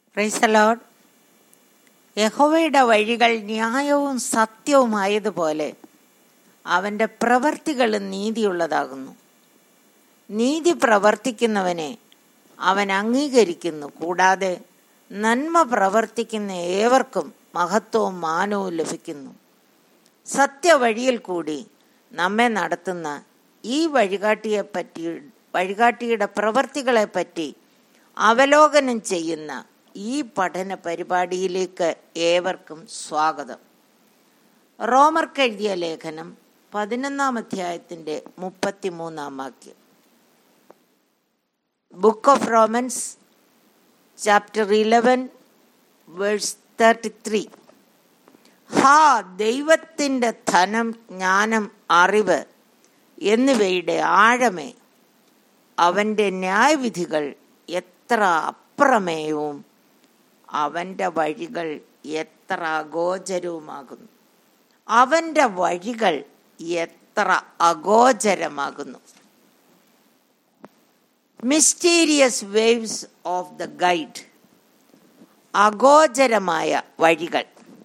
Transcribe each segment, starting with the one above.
പ്രൈസലോഡ് യഹോവയുടെ വഴികൾ ന്യായവും സത്യവുമായതുപോലെ അവൻ്റെ പ്രവർത്തികൾ നീതിയുള്ളതാകുന്നു നീതി പ്രവർത്തിക്കുന്നവനെ അവൻ അംഗീകരിക്കുന്നു കൂടാതെ നന്മ പ്രവർത്തിക്കുന്ന ഏവർക്കും മഹത്വവും മാനവും ലഭിക്കുന്നു സത്യവഴിയിൽ കൂടി നമ്മെ നടത്തുന്ന ഈ വഴികാട്ടിയെ പറ്റി വഴികാട്ടിയുടെ പ്രവർത്തികളെപ്പറ്റി അവലോകനം ചെയ്യുന്ന ഈ പഠന പരിപാടിയിലേക്ക് ഏവർക്കും സ്വാഗതം റോമർക്കെഴുതിയ ലേഖനം പതിനൊന്നാം അധ്യായത്തിൻ്റെ മുപ്പത്തിമൂന്നാം വാക്യം book of Romans chapter eleven verse thirty three ഹാ ദൈവത്തിൻ്റെ ധനം ജ്ഞാനം അറിവ് എന്നിവയുടെ ആഴമേ അവൻ്റെ ന്യായവിധികൾ എത്ര അപ്രമേയവും അവൻ്റെ വഴികൾ എത്ര അഗോചരവുമാകുന്നു അവൻ്റെ വഴികൾ എത്ര അഗോചരമാകുന്നു mysterious ways of the God അഗോചരമായ വഴികൾ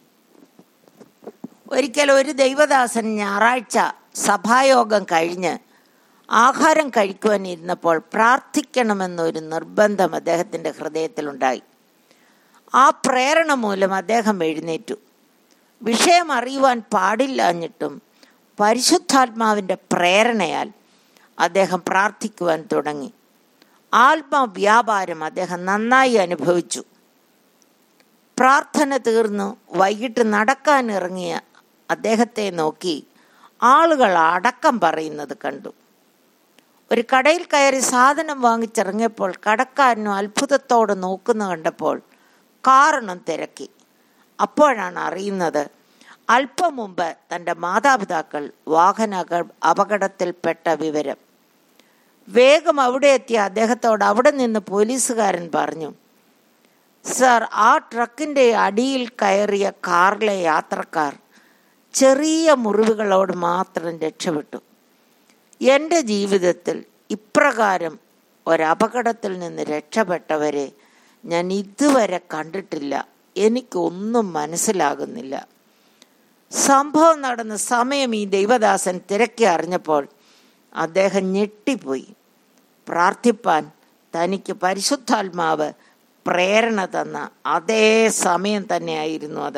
ഒരിക്കൽ ഒരു ദൈവദാസൻ ഞായറാഴ്ച സഭായോഗം കഴിഞ്ഞ് ആഹാരം കഴിക്കുവാൻ ഇരുന്നപ്പോൾ പ്രാർത്ഥിക്കണമെന്നൊരു നിർബന്ധം അദ്ദേഹത്തിൻ്റെ ഹൃദയത്തിലുണ്ടായി ആ പ്രേരണ മൂലം അദ്ദേഹം എഴുന്നേറ്റു വിഷയം അറിയുവാൻ പാടില്ലാഞ്ഞിട്ടും പരിശുദ്ധാത്മാവിൻ്റെ പ്രേരണയാൽ അദ്ദേഹം പ്രാർത്ഥിക്കുവാൻ തുടങ്ങി ആത്മവ്യാപാരം അദ്ദേഹം നന്നായി അനുഭവിച്ചു പ്രാർത്ഥന തീർന്നു വൈകിട്ട് നടക്കാൻ ഇറങ്ങിയ അദ്ദേഹത്തെ നോക്കി ആളുകൾ അടക്കം പറയുന്നത് കണ്ടു ഒരു കടയിൽ കയറി സാധനം വാങ്ങിച്ചിറങ്ങിയപ്പോൾ കടക്കാരനും അത്ഭുതത്തോടെ നോക്കുന്ന കണ്ടപ്പോൾ കാരണം തിരക്കി അപ്പോഴാണ് അറിയുന്നത് അല്പം മുമ്പ് തൻ്റെ മാതാപിതാക്കൾ വാഹന അപകടത്തിൽപ്പെട്ട വിവരം വേഗം അവിടെ എത്തിയ അദ്ദേഹത്തോട് അവിടെ നിന്ന് പോലീസുകാരൻ പറഞ്ഞു സർ ആ ട്രക്കിൻ്റെ അടിയിൽ കയറിയ കാറിലെ യാത്രക്കാർ ചെറിയ മുറിവുകളോട് മാത്രം രക്ഷപ്പെട്ടു എൻ്റെ ജീവിതത്തിൽ ഇപ്രകാരം ഒരപകടത്തിൽ നിന്ന് രക്ഷപ്പെട്ടവരെ ഞാൻ ഇതുവരെ കണ്ടിട്ടില്ല എനിക്കൊന്നും മനസ്സിലാകുന്നില്ല സംഭവം നടന്ന സമയം ഈ ദൈവദാസൻ തിരക്കി അറിഞ്ഞപ്പോൾ അദ്ദേഹം ഞെട്ടിപ്പോയി പ്രാർത്ഥിപ്പാൻ തനിക്ക് പരിശുദ്ധാത്മാവ് പ്രേരണ തന്ന അതേ സമയം തന്നെയായിരുന്നു അത്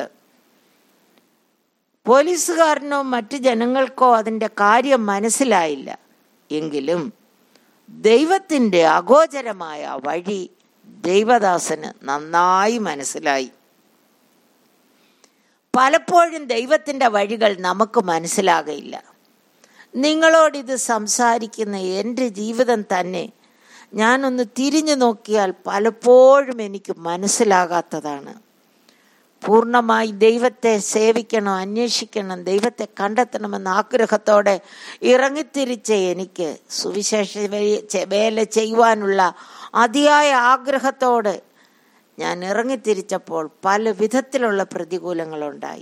പോലീസുകാരനോ മറ്റു ജനങ്ങൾക്കോ അതിൻ്റെ കാര്യം മനസ്സിലായില്ല എങ്കിലും ദൈവത്തിൻ്റെ അഗോചരമായ വഴി ദൈവദാസന് നന്നായി മനസ്സിലായി പലപ്പോഴും ദൈവത്തിൻ്റെ വഴികൾ നമുക്ക് മനസ്സിലാകയില്ല നിങ്ങളോടിത് സംസാരിക്കുന്ന എൻ്റെ ജീവിതം തന്നെ ഞാനൊന്ന് തിരിഞ്ഞു നോക്കിയാൽ പലപ്പോഴും എനിക്ക് മനസ്സിലാകാത്തതാണ് പൂർണ്ണമായി ദൈവത്തെ സേവിക്കണം അന്വേഷിക്കണം ദൈവത്തെ കണ്ടെത്തണമെന്ന ആഗ്രഹത്തോടെ ഇറങ്ങിത്തിരിച്ച എനിക്ക് സുവിശേഷ വേല ചെയ്യുവാനുള്ള അതിയായ ആഗ്രഹത്തോടെ ഞാൻ ഇറങ്ങിത്തിരിച്ചപ്പോൾ പല വിധത്തിലുള്ള പ്രതികൂലങ്ങളുണ്ടായി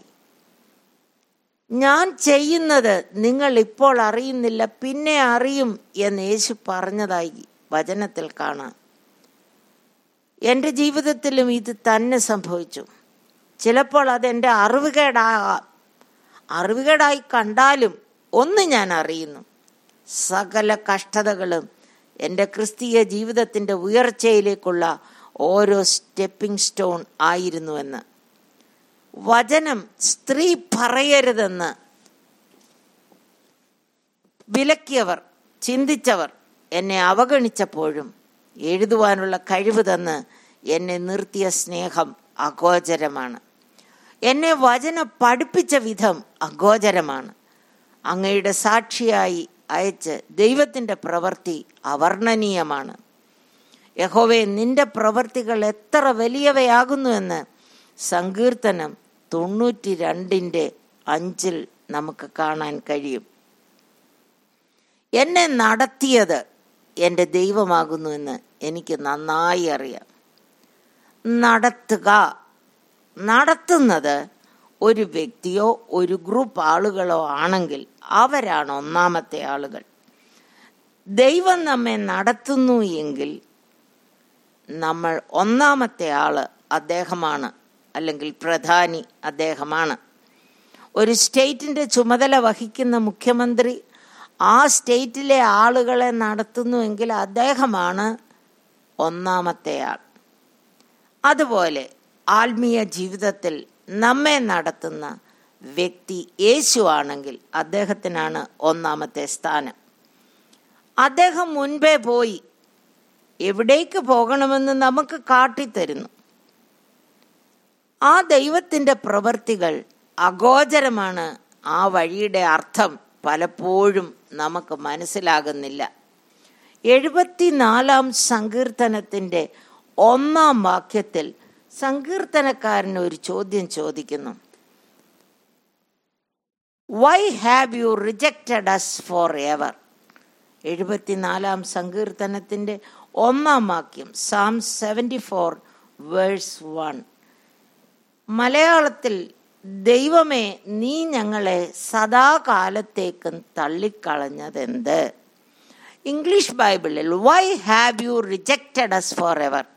ഞാൻ ചെയ്യുന്നത് നിങ്ങൾ ഇപ്പോൾ അറിയുന്നില്ല പിന്നെ അറിയും എന്ന് യേശു പറഞ്ഞതായി വചനത്തിൽ കാണാം എൻ്റെ ജീവിതത്തിലും ഇത് തന്നെ സംഭവിച്ചു ചിലപ്പോൾ അതെൻ്റെ അറിവുകേടാകാം അറിവുകേടായി കണ്ടാലും ഒന്ന് ഞാൻ അറിയുന്നു സകല കഷ്ടതകളും എൻ്റെ ക്രിസ്തീയ ജീവിതത്തിൻ്റെ ഉയർച്ചയിലേക്കുള്ള ഓരോ സ്റ്റെപ്പിംഗ് സ്റ്റോൺ ആയിരുന്നുവെന്ന് വചനം സ്ത്രീ പറയരുതെന്ന് വിലക്കിയവർ ചിന്തിച്ചവർ എന്നെ അവഗണിച്ചപ്പോഴും എഴുതുവാനുള്ള കഴിവ് തന്ന് എന്നെ നിർത്തിയ സ്നേഹം അഗോചരമാണ് എന്നെ വചന പഠിപ്പിച്ച വിധം അഗോചരമാണ് അങ്ങയുടെ സാക്ഷിയായി അയച്ച് ദൈവത്തിൻ്റെ പ്രവൃത്തി അവർണ്ണനീയമാണ് യഹോവെ നിന്റെ പ്രവൃത്തികൾ എത്ര വലിയവയാകുന്നുവെന്ന് സങ്കീർത്തനം തൊണ്ണൂറ്റി രണ്ടിൻ്റെ അഞ്ചിൽ നമുക്ക് കാണാൻ കഴിയും എന്നെ നടത്തിയത് എൻ്റെ ദൈവമാകുന്നുവെന്ന് എനിക്ക് നന്നായി അറിയാം നടത്തുക നടത്തുന്നത് ഒരു വ്യക്തിയോ ഒരു ഗ്രൂപ്പ് ആളുകളോ ആണെങ്കിൽ അവരാണ് ഒന്നാമത്തെ ആളുകൾ ദൈവം നമ്മെ നടത്തുന്നു എങ്കിൽ നമ്മൾ ഒന്നാമത്തെ ആള് അദ്ദേഹമാണ് അല്ലെങ്കിൽ പ്രധാനി അദ്ദേഹമാണ് ഒരു സ്റ്റേറ്റിൻ്റെ ചുമതല വഹിക്കുന്ന മുഖ്യമന്ത്രി ആ സ്റ്റേറ്റിലെ ആളുകളെ നടത്തുന്നുവെങ്കിൽ അദ്ദേഹമാണ് ഒന്നാമത്തെ ആൾ അതുപോലെ ആത്മീയ ജീവിതത്തിൽ നമ്മെ നടത്തുന്ന വ്യക്തി യേശു ആണെങ്കിൽ അദ്ദേഹത്തിനാണ് ഒന്നാമത്തെ സ്ഥാനം അദ്ദേഹം മുൻപേ പോയി എവിടേക്ക് പോകണമെന്ന് നമുക്ക് കാട്ടിത്തരുന്നു ആ ദൈവത്തിൻ്റെ പ്രവൃത്തികൾ അഗോചരമാണ് ആ വഴിയുടെ അർത്ഥം പലപ്പോഴും നമുക്ക് മനസ്സിലാകുന്നില്ല എഴുപത്തിനാലാം സങ്കീർത്തനത്തിൻ്റെ ഒന്നാം വാക്യത്തിൽ സങ്കീർത്തനക്കാരൻ ഒരു ചോദ്യം ചോദിക്കുന്നു why have you rejected us for ever എഴുപത്തിനാലാം സങ്കീർത്തനത്തിൻ്റെ ഒന്നാം വാക്യം Psalm seventy four verse one മലയാളത്തിൽ ദൈവമേ നീ ഞങ്ങളെ സദാകാലത്തേക്കും തള്ളിക്കളഞ്ഞതെന്ത് ഇംഗ്ലീഷ് ബൈബിളിൽ why have you rejected us for ever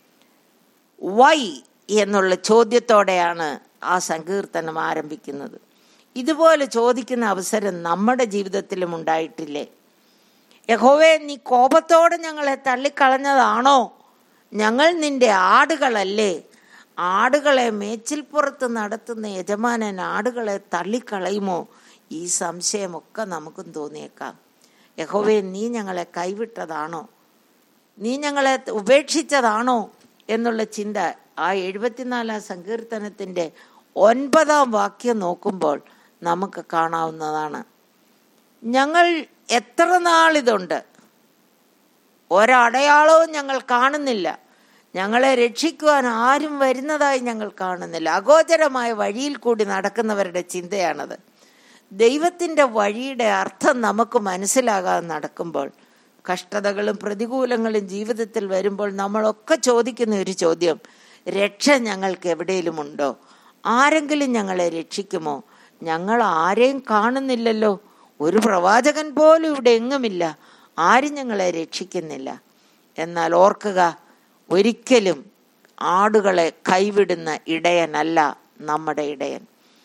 why എന്നുള്ള ചോദ്യത്തോടെയാണ് ആ സങ്കീർത്തനം ആരംഭിക്കുന്നത് ഇതുപോലെ ചോദിക്കുന്ന അവസരം നമ്മുടെ ജീവിതത്തിലും ഉണ്ടായിട്ടില്ലേ യഹോവേ നീ കോപത്തോടെ ഞങ്ങളെ തള്ളിക്കളഞ്ഞതാണോ ഞങ്ങൾ നിന്റെ ആടുകളല്ലേ ആടുകളെ മേച്ചിൽപ്പുറത്ത് നടത്തുന്ന യജമാനൻ ആടുകളെ തള്ളിക്കളയുമോ ഈ സംശയമൊക്കെ നമുക്കും തോന്നിയേക്കാം യഹോവേ നീ ഞങ്ങളെ കൈവിട്ടതാണോ നീ ഞങ്ങളെ ഉപേക്ഷിച്ചതാണോ എന്നുള്ള ചിന്ത ആ എഴുപത്തിനാലാം സങ്കീർത്തനത്തിൻ്റെ ഒൻപതാം വാക്യം നോക്കുമ്പോൾ നമുക്ക് കാണാവുന്നതാണ് ഞങ്ങൾ എത്ര നാളിതുണ്ട് ഒരടയാളവും ഞങ്ങൾ കാണുന്നില്ല ഞങ്ങളെ രക്ഷിക്കുവാൻ ആരും വരുന്നതായി ഞങ്ങൾ കാണുന്നില്ല അഗോചരമായ വഴിയിൽ കൂടി നടക്കുന്നവരുടെ ചിന്തയാണത് ദൈവത്തിൻ്റെ വഴിയുടെ അർത്ഥം നമുക്ക് മനസ്സിലാകാതെ നടക്കുമ്പോൾ കഷ്ടതകളും പ്രതികൂലങ്ങളും ജീവിതത്തിൽ വരുമ്പോൾ നമ്മളൊക്കെ ചോദിക്കുന്ന ഒരു ചോദ്യം രക്ഷ ഞങ്ങൾക്ക് എവിടെയും ഉണ്ടോ ആരെങ്കിലും ഞങ്ങളെ രക്ഷിക്കുമോ ഞങ്ങൾ ആരെയും കാണുന്നില്ലല്ലോ ഒരു പ്രവാചകൻ പോലും ഇവിടെ എങ്ങുമില്ല ആരും ഞങ്ങളെ രക്ഷിക്കുന്നില്ല എന്നാൽ ഓർക്കുക ഒരിക്കലും ആടുകളെ കൈവിടുന്ന ഇടയനല്ല നമ്മുടെ ഇടയൻ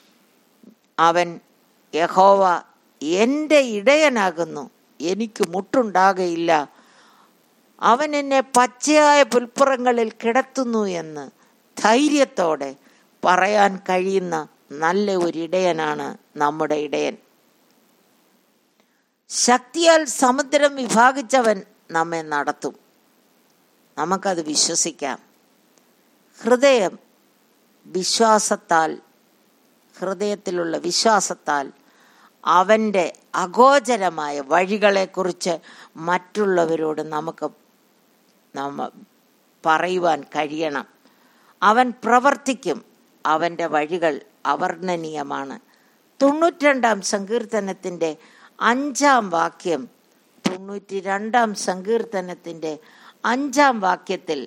അവൻ യഹോവ എൻ്റെ ഇടയനാകുന്നു എനിക്ക് മുട്ടുണ്ടാകയില്ല അവൻ എന്നെ പച്ചയായ പുൽപ്പുറങ്ങളിൽ കിടത്തുന്നു എന്ന് ധൈര്യത്തോടെ പറയാൻ കഴിയുന്ന നല്ല ഒരു ഇടയനാണ് നമ്മുടെ ഇടയൻ ശക്തിയാൽ സമുദ്രം വിഭാഗിച്ചവൻ നമ്മെ നടത്തും നമുക്കത് വിശ്വസിക്കാം ഹൃദയം വിശ്വാസത്താൽ ഹൃദയത്തിലുള്ള വിശ്വാസത്താൽ അവൻ്റെ അഗോചരമായ വഴികളെക്കുറിച്ച് മറ്റുള്ളവരോട് നമുക്ക് നമ്മ പറയുവാൻ കഴിയണം അവൻ പ്രവർത്തിക്കും അവൻ്റെ വഴികൾ അവർണ്ണനീയമാണ് തൊണ്ണൂറ്റിരണ്ടാം സങ്കീർത്തനത്തിൻ്റെ അഞ്ചാം വാക്യം തൊണ്ണൂറ്റി രണ്ടാം സങ്കീർത്തനത്തിൻ്റെ അഞ്ചാം വാക്യത്തിൽ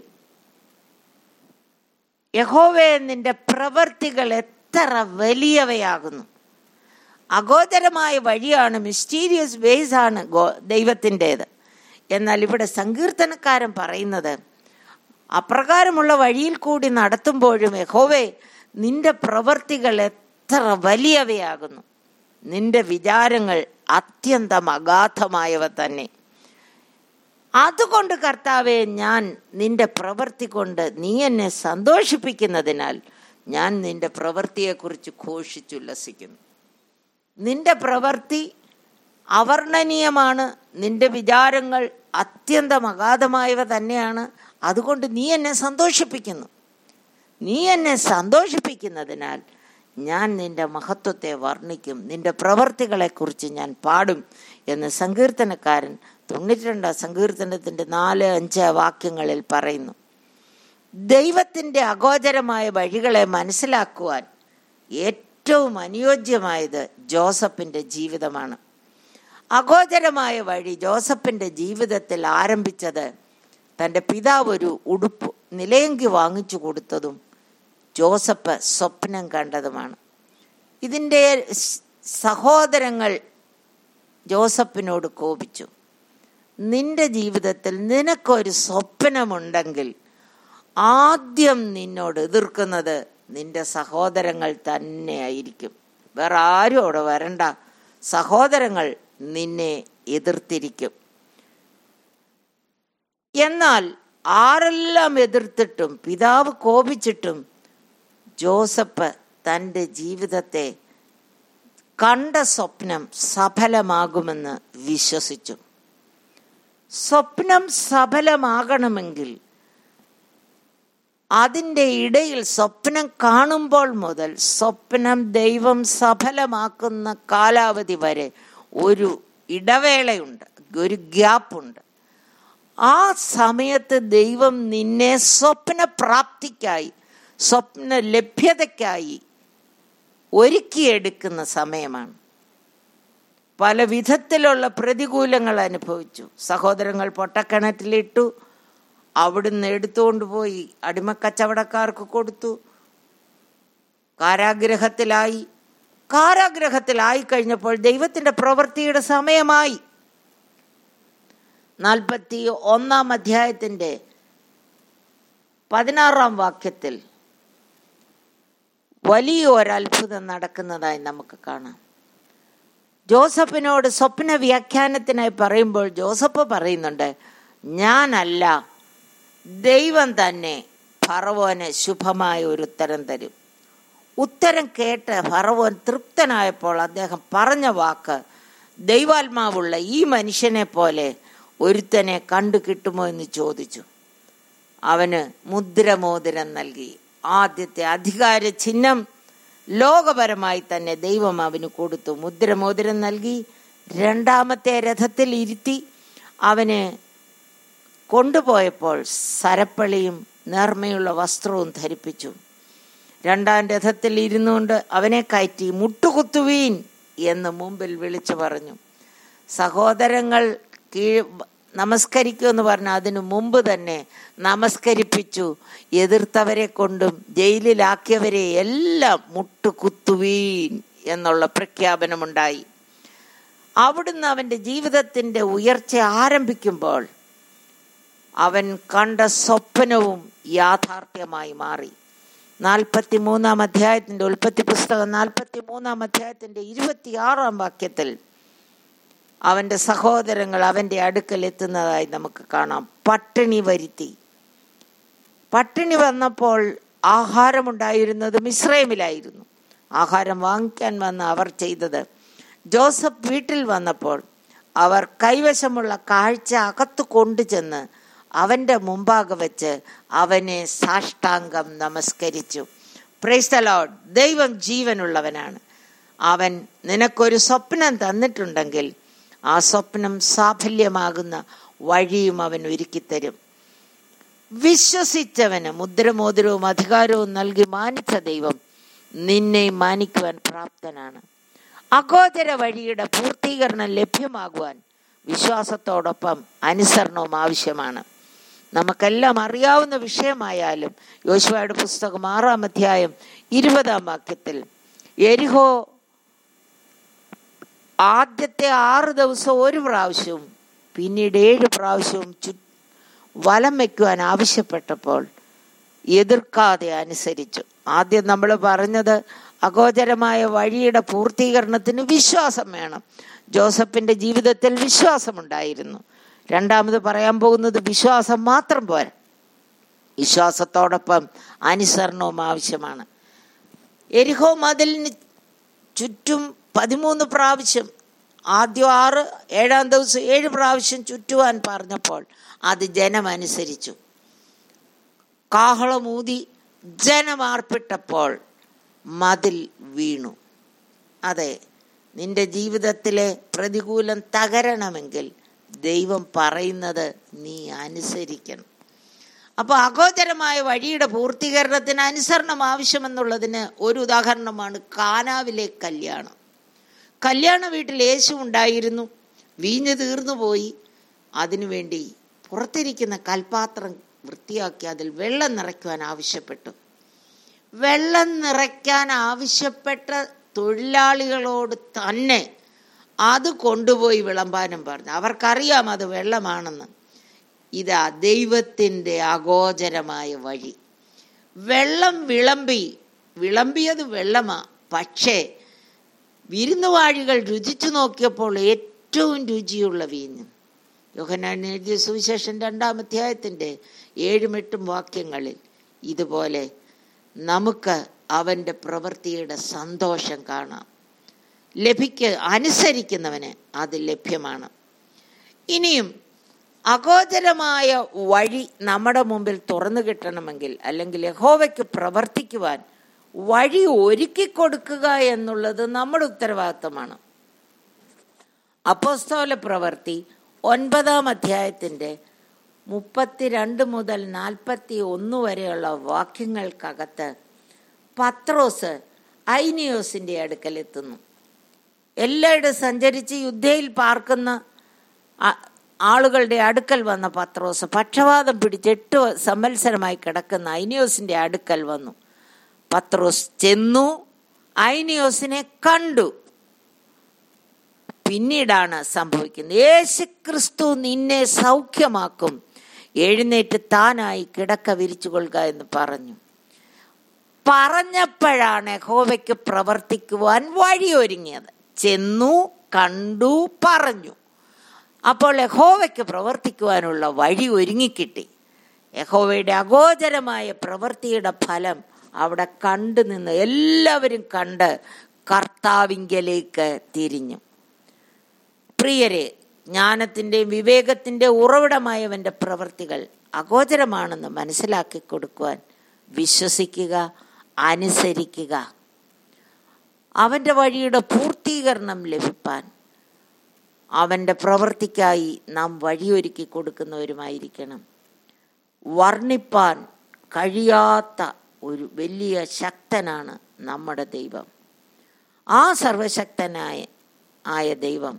യഹോവേ നിന്റെ പ്രവർത്തികൾ എത്ര വലിയവയാകുന്നു അഗോചരമായ വഴിയാണ് മിസ്റ്റീരിയസ് വേസ് ആണ് ഗോ ദൈവത്തിൻ്റേത് എന്നാൽ ഇവിടെ സങ്കീർത്തനക്കാരൻ പറയുന്നത് അപ്രകാരമുള്ള വഴിയിൽ കൂടി നടത്തുമ്പോഴും യഹോവേ നിന്റെ പ്രവർത്തികൾ എത്ര വലിയവയാകുന്നു നിന്റെ വിചാരങ്ങൾ അത്യന്തം അഗാധമായവ തന്നെ അതുകൊണ്ട് കർത്താവെ ഞാൻ നിന്റെ പ്രവൃത്തി കൊണ്ട് നീ എന്നെ സന്തോഷിപ്പിക്കുന്നതിനാൽ ഞാൻ നിന്റെ പ്രവൃത്തിയെക്കുറിച്ച് ഘോഷിച്ചുല്ലസിക്കുന്നു നിന്റെ പ്രവൃത്തി അവർണ്ണനീയമാണ് നിന്റെ വിചാരങ്ങൾ അത്യന്തം അഗാധമായവ തന്നെയാണ് അതുകൊണ്ട് നീ എന്നെ സന്തോഷിപ്പിക്കുന്നു നീ എന്നെ സന്തോഷിപ്പിക്കുന്നതിനാൽ ഞാൻ നിന്റെ മഹത്വത്തെ വർണ്ണിക്കും നിന്റെ പ്രവർത്തികളെക്കുറിച്ച് ഞാൻ പാടും എന്ന് സങ്കീർത്തനക്കാരൻ തൊണ്ണൂറ്റിരണ്ടാം സങ്കീർത്തനത്തിൻ്റെ നാല് അഞ്ച് വാക്യങ്ങളിൽ പറയുന്നു ദൈവത്തിൻ്റെ അഗോചരമായ വഴികളെ മനസ്സിലാക്കുവാൻ ഏറ്റവും അനുയോജ്യമായത് ജോസഫിൻ്റെ ജീവിതമാണ് അഗോചരമായ വഴി ജോസഫിൻ്റെ ജീവിതത്തിൽ ആരംഭിച്ചത് തൻ്റെ പിതാവ് ഒരു ഉടുപ്പ് നിലയങ്കി വാങ്ങിച്ചു കൊടുത്തതും ജോസഫ് സ്വപ്നം കണ്ടതുമാണ് ഇതിൻ്റെ സഹോദരങ്ങൾ ജോസഫിനോട് കോപിച്ചു നിന്റെ ജീവിതത്തിൽ നിനക്കൊരു സ്വപ്നമുണ്ടെങ്കിൽ ആദ്യം നിന്നോട് എതിർക്കുന്നത് നിന്റെ സഹോദരങ്ങൾ തന്നെയായിരിക്കും വേറെ ആരും അവിടെ വരണ്ട സഹോദരങ്ങൾ നിന്നെ എതിർത്തിരിക്കും എന്നാൽ ആരെല്ലാം എതിർത്തിട്ടും പിതാവ് കോപിച്ചിട്ടും ജോസഫ് തൻ്റെ ജീവിതത്തെ കണ്ട സ്വപ്നം സഫലമാകുമെന്ന് വിശ്വസിച്ചു സ്വപ്നം സഫലമാകണമെങ്കിൽ അതിൻ്റെ ഇടയിൽ സ്വപ്നം കാണുമ്പോൾ മുതൽ സ്വപ്നം ദൈവം സഫലമാക്കുന്ന കാലാവധി വരെ ഒരു ഇടവേളയുണ്ട് ഒരു ഗ്യാപ്പുണ്ട് ആ സമയത്ത് ദൈവം നിന്നെ സ്വപ്നപ്രാപ്തിക്കായി സ്വപ്ന ലഭ്യതയ്ക്കായി ഒരുക്കിയെടുക്കുന്ന സമയമാണ് പല വിധത്തിലുള്ള പ്രതികൂലങ്ങൾ അനുഭവിച്ചു സഹോദരങ്ങൾ പൊട്ടക്കിണറ്റിലിട്ടു അവിടുന്ന് എടുത്തുകൊണ്ട് പോയി അടിമക്കച്ചവടക്കാർക്ക് കൊടുത്തു കാരാഗ്രഹത്തിലായി കാരാഗ്രഹത്തിലായി കഴിഞ്ഞപ്പോൾ ദൈവത്തിൻ്റെ പ്രവൃത്തിയുടെ സമയമായി നാൽപ്പത്തി ഒന്നാം അധ്യായത്തിൻ്റെ പതിനാറാം വാക്യത്തിൽ വലിയ ഒരത്ഭുതം നടക്കുന്നതായി നമുക്ക് കാണാം ജോസഫിനോട് സ്വപ്ന വ്യാഖ്യാനത്തിനായി പറയുമ്പോൾ ജോസഫ് പറയുന്നുണ്ട് ഞാനല്ല ദൈവം തന്നെ ഫറവോന് ശുഭമായ ഒരു ഉത്തരം തരും ഉത്തരം കേട്ട് ഫറവോൻ തൃപ്തനായപ്പോൾ അദ്ദേഹം പറഞ്ഞ വാക്ക് ദൈവാത്മാവുള്ള ഈ മനുഷ്യനെ പോലെ ഒരുത്തനെ കണ്ടു കിട്ടുമോ എന്ന് ചോദിച്ചു അവന് മുദ്രമോതിരം നൽകി ആദ്യത്തെ അധികാര ചിഹ്നം ലോകപരമായി തന്നെ ദൈവം അവന് കൊടുത്തു മുദ്രമോതിരം നൽകി രണ്ടാമത്തെ രഥത്തിൽ ഇരുത്തി അവന് കൊണ്ടുപോയപ്പോൾ സരപ്പളിയും നേർമയുള്ള വസ്ത്രവും ധരിപ്പിച്ചു രണ്ടാം രഥത്തിൽ ഇരുന്നുകൊണ്ട് അവനെ കയറ്റി മുട്ടുകുത്തുവീൻ എന്ന് മുമ്പിൽ വിളിച്ചു പറഞ്ഞു സഹോദരങ്ങൾ കീഴ് നമസ്കരിക്കുമെന്ന് പറഞ്ഞ അതിനു മുമ്പ് തന്നെ നമസ്കരിപ്പിച്ചു എതിർത്തവരെ കൊണ്ടും ജയിലിലാക്കിയവരെ എല്ലാം മുട്ടുകുത്തുവീൻ എന്നുള്ള പ്രഖ്യാപനമുണ്ടായി അവിടുന്ന് അവൻ്റെ ജീവിതത്തിൻ്റെ ഉയർച്ച ആരംഭിക്കുമ്പോൾ അവൻ കണ്ട സ്വപ്നവും യാഥാർത്ഥ്യമായി മാറി നാൽപ്പത്തി മൂന്നാം അധ്യായത്തിൻ്റെ ഉൽപ്പത്തി പുസ്തകം നാൽപ്പത്തി മൂന്നാം അധ്യായത്തിൻ്റെ ഇരുപത്തിയാറാം വാക്യത്തിൽ അവൻ്റെ സഹോദരങ്ങൾ അവൻ്റെ അടുക്കൽ എത്തുന്നതായി നമുക്ക് കാണാം പട്ടിണി വരുത്തി പട്ടിണി വന്നപ്പോൾ ആഹാരമുണ്ടായിരുന്നത് മിശ്രമിലായിരുന്നു ആഹാരം വാങ്ങിക്കാൻ വന്ന അവർ ചെയ്തത് ജോസഫ് വീട്ടിൽ വന്നപ്പോൾ അവർ കൈവശമുള്ള കാഴ്ച അകത്തു കൊണ്ടുചെന്ന് അവൻ്റെ മുമ്പാകെ വെച്ച് അവനെ സാഷ്ടാംഗം നമസ്കരിച്ചു പ്രൈസ്തലോഡ് ദൈവം ജീവനുള്ളവനാണ് അവൻ നിനക്കൊരു സ്വപ്നം തന്നിട്ടുണ്ടെങ്കിൽ ആ സ്വപ്നം സാഫല്യമാകുന്ന വഴിയും അവൻ ഒരുക്കിത്തരും വിശ്വസിച്ചവന് മുദ്രമോതിരവും അധികാരവും നൽകി മാനിച്ച ദൈവം നിന്നെ മാനിക്കുവാൻ പ്രാപ്തനാണ് അഗോചര വഴിയുടെ പൂർത്തീകരണം ലഭ്യമാകുവാൻ വിശ്വാസത്തോടൊപ്പം അനുസരണവും ആവശ്യമാണ് നമുക്കെല്ലാം അറിയാവുന്ന വിഷയമായാലും യോശുവയുടെ പുസ്തകം ആറാം അധ്യായം ഇരുപതാം വാക്യത്തിൽ എരിഹോ ആദ്യത്തെ ആറ് ദിവസം ഒരു പ്രാവശ്യവും പിന്നീട് ഏഴ് പ്രാവശ്യവും ചു വലം വയ്ക്കുവാൻ ആവശ്യപ്പെട്ടപ്പോൾ എതിർക്കാതെ അനുസരിച്ചു ആദ്യം നമ്മൾ പറഞ്ഞത് അഗോചരമായ വഴിയുടെ പൂർത്തീകരണത്തിന് വിശ്വാസം വേണം ജോസഫിന്റെ ജീവിതത്തിൽ വിശ്വാസമുണ്ടായിരുന്നു രണ്ടാമത് പറയാൻ പോകുന്നത് വിശ്വാസം മാത്രം പോരാ വിശ്വാസത്തോടൊപ്പം അനുസരണവും ആവശ്യമാണ് എരിഹോ മതിലിന് ചുറ്റും പതിമൂന്ന് പ്രാവശ്യം ആദ്യം ആറ് ഏഴാം ദിവസം ഏഴ് പ്രാവശ്യം ചുറ്റുവാൻ പറഞ്ഞപ്പോൾ അത് ജനം അനുസരിച്ചു കാഹളമൂതി ജനമാർപ്പിട്ടപ്പോൾ മതിൽ വീണു അതെ നിന്റെ ജീവിതത്തിലെ പ്രതികൂലം തകരണമെങ്കിൽ ദൈവം പറയുന്നത് നീ അനുസരിക്കണം അപ്പോൾ അഗോചരമായ വഴിയുടെ പൂർത്തീകരണത്തിന് അനുസരണം ആവശ്യമെന്നുള്ളതിന് ഒരു ഉദാഹരണമാണ് കാനാവിലെ കല്യാണം കല്യാണ വീട്ടിൽ യേശു ഉണ്ടായിരുന്നു വീഞ്ഞ് തീർന്നു പോയി അതിനുവേണ്ടി പുറത്തിരിക്കുന്ന കൽപാത്രം വൃത്തിയാക്കി അതിൽ വെള്ളം നിറയ്ക്കുവാൻ ആവശ്യപ്പെട്ടു വെള്ളം നിറയ്ക്കാൻ ആവശ്യപ്പെട്ട തൊഴിലാളികളോട് തന്നെ അത് കൊണ്ടുപോയി വിളമ്പാനും പറഞ്ഞു അവർക്കറിയാം അത് വെള്ളമാണെന്ന് ഇതാ ദൈവത്തിൻ്റെ അഗോചരമായ വഴി വെള്ളം വിളമ്പി വിളമ്പിയത് വെള്ളമാ പക്ഷേ വിരുന്നുവാഴികൾ രുചിച്ചു നോക്കിയപ്പോൾ ഏറ്റവും രുചിയുള്ള വീഞ്ഞ് യോഹനാൻ എഴുതിയ സുവിശേഷം രണ്ടാം അധ്യായത്തിൻ്റെ ഏഴും എട്ടും വാക്യങ്ങളിൽ ഇതുപോലെ നമുക്ക് അവൻ്റെ പ്രവൃത്തിയുടെ സന്തോഷം കാണാം ലഭിക്ക അനുസരിക്കുന്നവന് അത് ലഭ്യമാണ് ഇനിയും അഗോചരമായ വഴി നമ്മുടെ മുമ്പിൽ തുറന്നു കിട്ടണമെങ്കിൽ അല്ലെങ്കിൽ യഹോവയ്ക്ക് പ്രവർത്തിക്കുവാൻ വഴി ഒരുക്കി കൊടുക്കുക എന്നുള്ളത് നമ്മുടെ ഉത്തരവാദിത്തമാണ് അപ്പോസ്തോല പ്രവൃത്തി ഒൻപതാം അധ്യായത്തിൻ്റെ മുപ്പത്തിരണ്ട് മുതൽ നാൽപ്പത്തി ഒന്ന് വരെയുള്ള വാക്യങ്ങൾക്കകത്ത് പത്രോസ് ഐനിയോസിൻ്റെ അടുക്കലെത്തുന്നു എല്ലായിടും സഞ്ചരിച്ച് യുദ്ധയിൽ പാർക്കുന്ന ആ- ആളുകളുടെ അടുക്കൽ വന്ന പത്രോസ് പക്ഷപാതം പിടിച്ച് എട്ട് സംവത്സരമായി കിടക്കുന്ന ഐനിയോസിന്റെ അടുക്കൽ വന്നു പത്രോസ് ചെന്നു ഐനിയോസിനെ കണ്ടു പിന്നീടാണ് സംഭവിക്കുന്നത് യേശു ക്രിസ്തു നിന്നെ സൗഖ്യമാക്കും എഴുന്നേറ്റ് താനായി കിടക്ക വിരിച്ചു കൊള്ളുക എന്ന് പറഞ്ഞു പറഞ്ഞപ്പോഴാണ് യഹോവയ്ക്ക് പ്രവർത്തിക്കുവാൻ വഴിയൊരുങ്ങിയത് ചെന്നു കണ്ടു പറഞ്ഞു അപ്പോൾ യഹോവയ്ക്ക് പ്രവർത്തിക്കുവാനുള്ള വഴി ഒരുങ്ങിക്കിട്ടി യഹോവയുടെ അഗോചരമായ പ്രവൃത്തിയുടെ ഫലം അവിടെ കണ്ടു നിന്ന് എല്ലാവരും കണ്ട് കർത്താവിങ്കലേക്ക് തിരിഞ്ഞു പ്രിയരെ ജ്ഞാനത്തിൻ്റെയും വിവേകത്തിൻ്റെ ഉറവിടമായവൻ്റെ പ്രവൃത്തികൾ അഗോചരമാണെന്ന് മനസ്സിലാക്കി കൊടുക്കുവാൻ വിശ്വസിക്കുക അനുസരിക്കുക അവൻ്റെ വഴിയുടെ പൂർത്തീകരണം ലഭിപ്പാൻ അവൻ്റെ പ്രവൃത്തിക്കായി നാം വഴിയൊരുക്കി കൊടുക്കുന്നവരുമായിരിക്കണം വർണ്ണിപ്പാൻ കഴിയാത്ത ഒരു വലിയ ശക്തനാണ് നമ്മുടെ ദൈവം ആ സർവശക്തനായ ആയ ദൈവം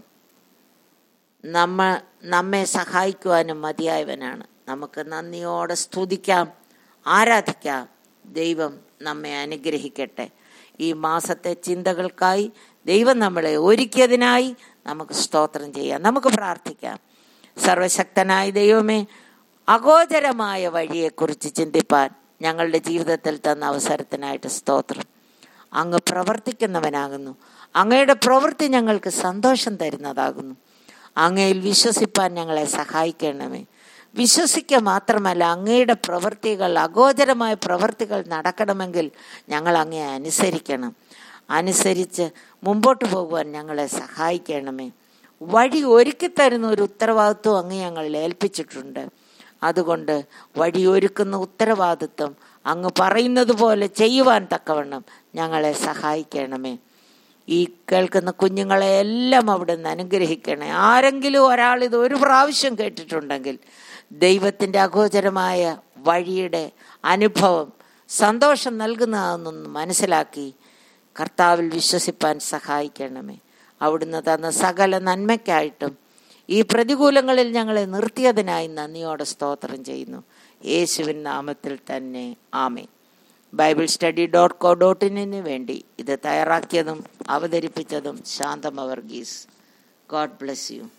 നമ്മ നമ്മെ സഹായിക്കുവാനും മതിയായവനാണ് നമുക്ക് നന്ദിയോടെ സ്തുതിക്കാം ആരാധിക്കാം ദൈവം നമ്മെ അനുഗ്രഹിക്കട്ടെ ഈ മാസത്തെ ചിന്തകൾക്കായി ദൈവം നമ്മളെ ഒരുക്കിയതിനായി നമുക്ക് സ്തോത്രം ചെയ്യാം നമുക്ക് പ്രാർത്ഥിക്കാം സർവശക്തനായ ദൈവമേ അഗോചരമായ വഴിയെക്കുറിച്ച് ചിന്തിപ്പാൻ ഞങ്ങളുടെ ജീവിതത്തിൽ തന്ന അവസരത്തിനായിട്ട് സ്തോത്രം അങ്ങ് പ്രവർത്തിക്കുന്നവനാകുന്നു അങ്ങയുടെ പ്രവൃത്തി ഞങ്ങൾക്ക് സന്തോഷം തരുന്നതാകുന്നു അങ്ങയിൽ വിശ്വസിപ്പാൻ ഞങ്ങളെ സഹായിക്കണമേ വിശ്വസിക്കുക മാത്രമല്ല അങ്ങയുടെ പ്രവൃത്തികൾ അഗോചരമായ പ്രവൃത്തികൾ നടക്കണമെങ്കിൽ ഞങ്ങൾ അങ്ങയെ അനുസരിക്കണം അനുസരിച്ച് മുമ്പോട്ട് പോകുവാൻ ഞങ്ങളെ സഹായിക്കണമേ വഴി ഒരുക്കി തരുന്ന ഒരു ഉത്തരവാദിത്വം അങ്ങ് ഞങ്ങൾ ഏൽപ്പിച്ചിട്ടുണ്ട് അതുകൊണ്ട് വഴിയൊരുക്കുന്ന ഉത്തരവാദിത്വം അങ്ങ് പറയുന്നത് പോലെ ചെയ്യുവാൻ തക്കവണ്ണം ഞങ്ങളെ സഹായിക്കണമേ ഈ കേൾക്കുന്ന കുഞ്ഞുങ്ങളെ എല്ലാം അവിടെ നിന്ന് അനുഗ്രഹിക്കണേ ആരെങ്കിലും ഒരാൾ ഇത് ഒരു പ്രാവശ്യം കേട്ടിട്ടുണ്ടെങ്കിൽ ദൈവത്തിൻ്റെ അഗോചരമായ വഴിയുടെ അനുഭവം സന്തോഷം നൽകുന്നതാണെന്നൊന്ന് മനസ്സിലാക്കി കർത്താവിൽ വിശ്വസിപ്പാൻ സഹായിക്കണമേ അവിടുന്ന് തന്ന സകല നന്മയ്ക്കായിട്ടും ഈ പ്രതികൂലങ്ങളിൽ ഞങ്ങളെ നിർത്തിയതിനായി നന്ദിയോടെ സ്തോത്രം ചെയ്യുന്നു യേശുവിൻ നാമത്തിൽ തന്നെ ആമേ Bible study dot co dot ഇന്നിന് വേണ്ടി ഇത് തയ്യാറാക്കിയതും അവതരിപ്പിച്ചതും Shanthama Varghese God bless U